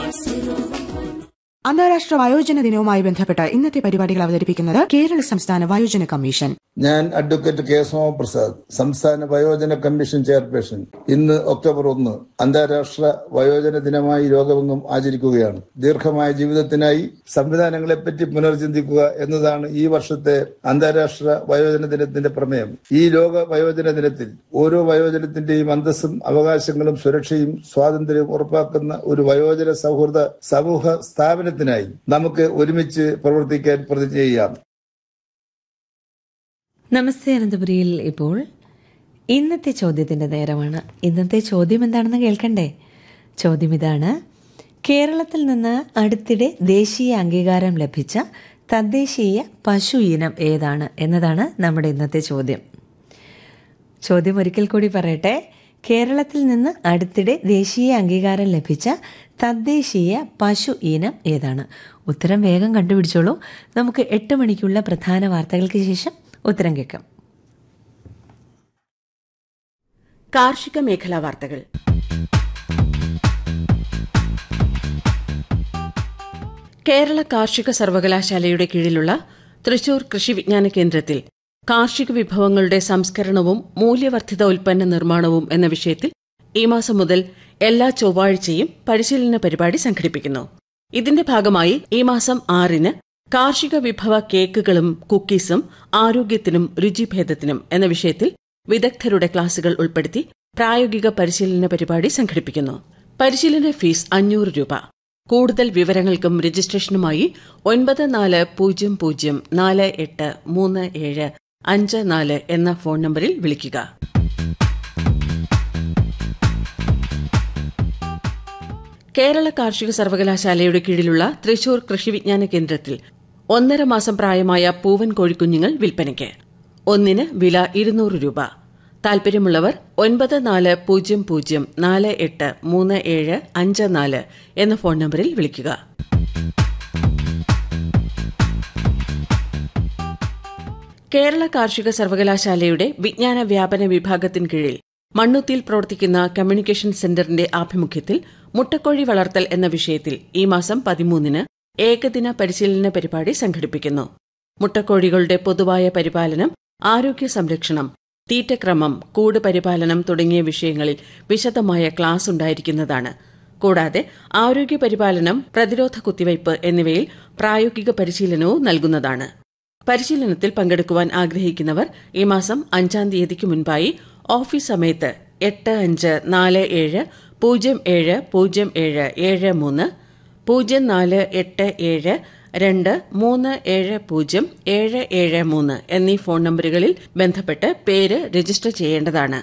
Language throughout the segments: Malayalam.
അന്താരാഷ്ട്ര വയോജന ദിനവുമായി ബന്ധപ്പെട്ട് ഇന്നത്തെ പരിപാടികൾ അവതരിപ്പിക്കുന്നത് കേരള സംസ്ഥാന വയോജന കമ്മീഷൻ ഞാൻ അഡ്വക്കേറ്റ് കെ സോമപ്രസാദ് സംസ്ഥാന വയോജന കമ്മീഷൻ ചെയർപേഴ്സൺ ഇന്ന് ഒക്ടോബർ ഒന്ന് അന്താരാഷ്ട്ര വയോജന ദിനമായി ലോകമെങ്ങും ആചരിക്കുകയാണ് ദീർഘമായ ജീവിതത്തിനായി സംവിധാനങ്ങളെപ്പറ്റി പുനർചിന്തിക്കുക എന്നതാണ് ഈ വർഷത്തെ അന്താരാഷ്ട്ര വയോജന ദിനത്തിന്റെ പ്രമേയം ഈ ലോക വയോജന ദിനത്തിൽ ഓരോ വയോജനത്തിന്റെയും അന്തസ്സും അവകാശങ്ങളും സുരക്ഷയും സ്വാതന്ത്ര്യവും ഉറപ്പാക്കുന്ന ഒരു വയോജന സൗഹൃദ സമൂഹ സ്ഥാപനത്തിനായി നമുക്ക് ഒരുമിച്ച് പ്രവർത്തിക്കാൻ പ്രതിജ്ഞ ചെയ്യാം നമസ്തേ അനന്തപുരിയിൽ ഇപ്പോൾ ഇന്നത്തെ ചോദ്യത്തിൻ്റെ നേരമാണ് ഇന്നത്തെ ചോദ്യം എന്താണെന്ന് കേൾക്കണ്ടേ ചോദ്യം ഇതാണ് കേരളത്തിൽ നിന്ന് അടുത്തിടെ ദേശീയ അംഗീകാരം ലഭിച്ച തദ്ദേശീയ പശു ഇനം ഏതാണ് എന്നതാണ് നമ്മുടെ ഇന്നത്തെ ചോദ്യം ചോദ്യം ഒരിക്കൽ കൂടി പറയട്ടെ കേരളത്തിൽ നിന്ന് അടുത്തിടെ ദേശീയ അംഗീകാരം ലഭിച്ച തദ്ദേശീയ പശു ഇനം ഏതാണ് ഉത്തരം വേഗം കണ്ടുപിടിച്ചോളൂ നമുക്ക് എട്ട് മണിക്കുള്ള പ്രധാന വാർത്തകൾക്ക് ശേഷം ഉത്തരം കേൾക്കാം കാർഷിക മേഖലാ വാർത്തകൾ കേരള കാർഷിക സർവകലാശാലയുടെ കീഴിലുള്ള തൃശൂർ കൃഷി വിജ്ഞാന കേന്ദ്രത്തിൽ കാർഷിക വിഭവങ്ങളുടെ സംസ്കരണവും മൂല്യവർദ്ധിത ഉൽപ്പന്ന നിർമ്മാണവും എന്ന വിഷയത്തിൽ ഈ മാസം മുതൽ എല്ലാ ചൊവ്വാഴ്ചയും പരിശീലന പരിപാടി സംഘടിപ്പിക്കുന്നു ഇതിന്റെ ഭാഗമായി ഈ മാസം ആറിന് കാർഷിക വിഭവ കേക്കുകളും കുക്കീസും ആരോഗ്യത്തിനും രുചിഭേദത്തിനും എന്ന വിഷയത്തിൽ വിദഗ്ധരുടെ ക്ലാസുകൾ ഉൾപ്പെടുത്തി പ്രായോഗിക പരിശീലന പരിപാടി സംഘടിപ്പിക്കുന്നു പരിശീലന ഫീസ് അഞ്ഞൂറ് രൂപ കൂടുതൽ വിവരങ്ങൾക്കും രജിസ്ട്രേഷനുമായി ഒൻപത് നാല് പൂജ്യം പൂജ്യം നാല് എട്ട് മൂന്ന് ഏഴ് അഞ്ച് നാല് എന്ന ഫോൺ നമ്പറിൽ വിളിക്കുക കേരള കാർഷിക സർവകലാശാലയുടെ കീഴിലുള്ള തൃശൂർ കൃഷി വിജ്ഞാന കേന്ദ്രത്തിൽ ഒന്നര മാസം പ്രായമായ പൂവൻ കോഴിക്കുഞ്ഞുങ്ങൾ വിൽപ്പനയ്ക്ക് ഒന്നിന് വില ഇരുന്നൂറ് രൂപ താൽപര്യമുള്ളവർ ഒൻപത് നാല് പൂജ്യം പൂജ്യം നാല് എട്ട് മൂന്ന് ഏഴ് അഞ്ച് നാല് എന്ന ഫോൺ നമ്പറിൽ വിളിക്കുക കേരള കാർഷിക സർവകലാശാലയുടെ വിജ്ഞാന വ്യാപന വിഭാഗത്തിന് കീഴിൽ മണ്ണുത്തിയിൽ പ്രവർത്തിക്കുന്ന കമ്മ്യൂണിക്കേഷൻ സെന്ററിന്റെ ആഭിമുഖ്യത്തിൽ മുട്ടക്കോഴി വളർത്തൽ എന്ന വിഷയത്തിൽ ഈ മാസം പതിമൂന്നിന് ഏകദിന പരിശീലന പരിപാടി സംഘടിപ്പിക്കുന്നു മുട്ടക്കോഴികളുടെ പൊതുവായ പരിപാലനം ആരോഗ്യ സംരക്ഷണം തീറ്റക്രമം കൂട് പരിപാലനം തുടങ്ങിയ വിഷയങ്ങളിൽ വിശദമായ ക്ലാസ് ഉണ്ടായിരിക്കുന്നതാണ് കൂടാതെ ആരോഗ്യ പരിപാലനം പ്രതിരോധ കുത്തിവയ്പ് എന്നിവയിൽ പ്രായോഗിക പരിശീലനവും നൽകുന്നതാണ് പരിശീലനത്തിൽ പങ്കെടുക്കുവാൻ ആഗ്രഹിക്കുന്നവർ ഈ മാസം അഞ്ചാം തീയതിക്ക് മുൻപായി ഓഫീസ് സമയത്ത് എട്ട് അഞ്ച് നാല് ഏഴ് പൂജ്യം ഏഴ് പൂജ്യം ഏഴ് ഏഴ് മൂന്ന് പൂജ്യം നാല് എട്ട് ഏഴ് രണ്ട് മൂന്ന് ഏഴ് പൂജ്യം ഏഴ് ഏഴ് മൂന്ന് എന്നീ ഫോൺ നമ്പറുകളിൽ ബന്ധപ്പെട്ട് പേര് രജിസ്റ്റർ ചെയ്യേണ്ടതാണ്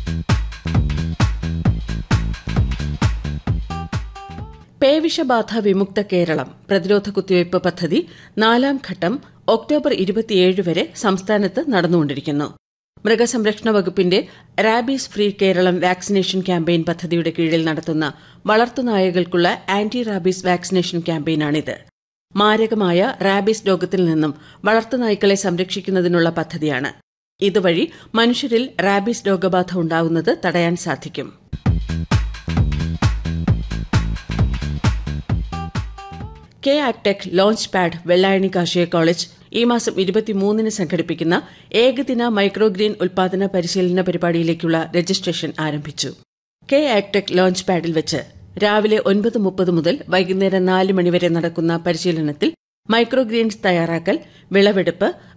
പേവിഷബാധ വിമുക്ത കേരളം പ്രതിരോധ കുത്തിവയ്പ് പദ്ധതി നാലാം ഘട്ടം ഒക്ടോബർ ഇരുപത്തിയേഴ് വരെ സംസ്ഥാനത്ത് നടന്നുകൊണ്ടിരിക്കുന്നു മൃഗസംരക്ഷണ വകുപ്പിന്റെ rabies free Keralam vaccination campaign പദ്ധതിയുടെ കീഴിൽ നടത്തുന്ന വളർത്തുനായകൾക്കുള്ള ആന്റി റാബീസ് വാക്സിനേഷൻ ക്യാമ്പയിനാണിത് മാരകമായ റാബീസ് രോഗത്തിൽ നിന്നും വളർത്തുനായ്ക്കളെ സംരക്ഷിക്കുന്നതിനുള്ള പദ്ധതിയാണ് ഇതുവഴി മനുഷ്യരിൽ റാബീസ് രോഗബാധ ഉണ്ടാവുന്നത് തടയാൻ സാധിക്കും K agtech launch pad Vellayani കാർഷിക കോളേജ് ഈ മാസം ഇരുപത്തിമൂന്നിന് സംഘടിപ്പിക്കുന്ന ഏകദിന മൈക്രോഗ്രീൻ ഉൽപാദന പരിശീലന പരിപാടിയിലേക്കുള്ള രജിസ്ട്രേഷൻ ആരംഭിച്ചു കെ ആക്ടെക് ലോഞ്ച് പാഡിൽ വെച്ച് രാവിലെ ഒൻപത് മുപ്പത് മുതൽ വൈകുന്നേരം നാല് മണിവരെ നടക്കുന്ന പരിശീലനത്തിൽ മൈക്രോഗ്രീൻസ് തയ്യാറാക്കൽ വിളവെടുപ്പ്